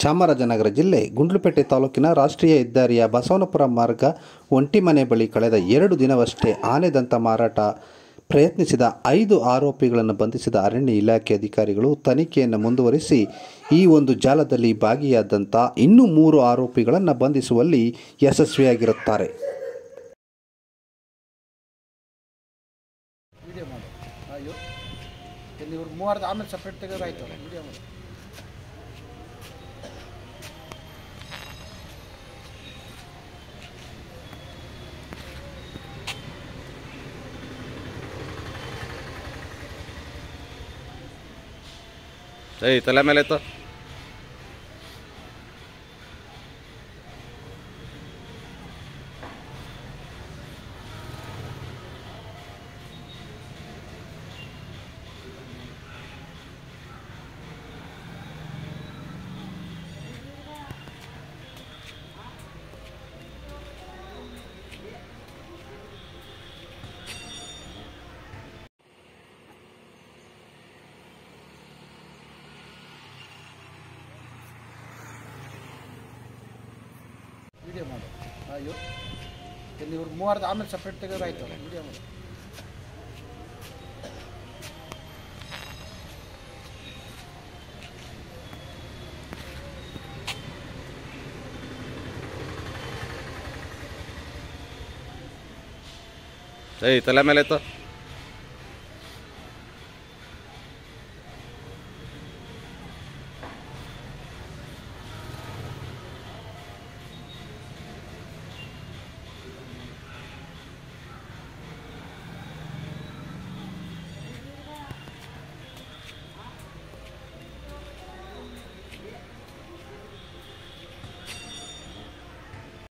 ಚಾಮರಾಜನಗರ ಜಿಲ್ಲೆ ಗುಂಡ್ಲುಪೇಟೆ ತಾಲೂಕಿನ ರಾಷ್ಟ್ರೀಯ ಹೆದ್ದಾರಿಯ ಬಸವನಪುರ ಮಾರ್ಗ ಒಂಟಿಮನೆ ಬಳಿ ಕಳೆದ ಎರಡು ದಿನವಷ್ಟೇ ಆನೆದಂತ ಮಾರಾಟ ಪ್ರಯತ್ನಿಸಿದ ಐದು ಆರೋಪಿಗಳನ್ನು ಬಂಧಿಸಿದ ಅರಣ್ಯ ಇಲಾಖೆ ಅಧಿಕಾರಿಗಳು ತನಿಖೆಯನ್ನು ಮುಂದುವರಿಸಿ ಈ ಒಂದು ಜಾಲದಲ್ಲಿ ಭಾಗಿಯಾದಂಥ ಇನ್ನೂ ಮೂರು ಆರೋಪಿಗಳನ್ನು ಬಂಧಿಸುವಲ್ಲಿ ಯಶಸ್ವಿಯಾಗಿರುತ್ತಾರೆ ವಿಡಿಯೋ ಮಾಡು ಅಯ್ಯೋ ಇಲ್ಲಿ ಇವ್ರು ಮೂವರ್ದು ಆಮೇಲೆ ಸಪ್ರೇಟ್ ತೆಗೆದ್ರೆ ಆಯ್ತು ವಿಡಿಯೋ ಮಾಡು ಏಯ್ ತಲೆ ಮೇಲೆ ಎತ್ತು ವಿಡಿಯೋ ಮಾಡು ಅಯ್ಯೋ ಇಲ್ಲಿ ಇವ್ರು ಮೂವರ್ದು ಆಮೇಲೆ ಸಪ್ರೇಟ್ ತೆಗೆದ್ರೆ ಆಯ್ತು ವಿಡಿಯೋ ಮಾಡು ಏಯ್ ತಲೆ ಮೇಲೆ ಎತ್ತು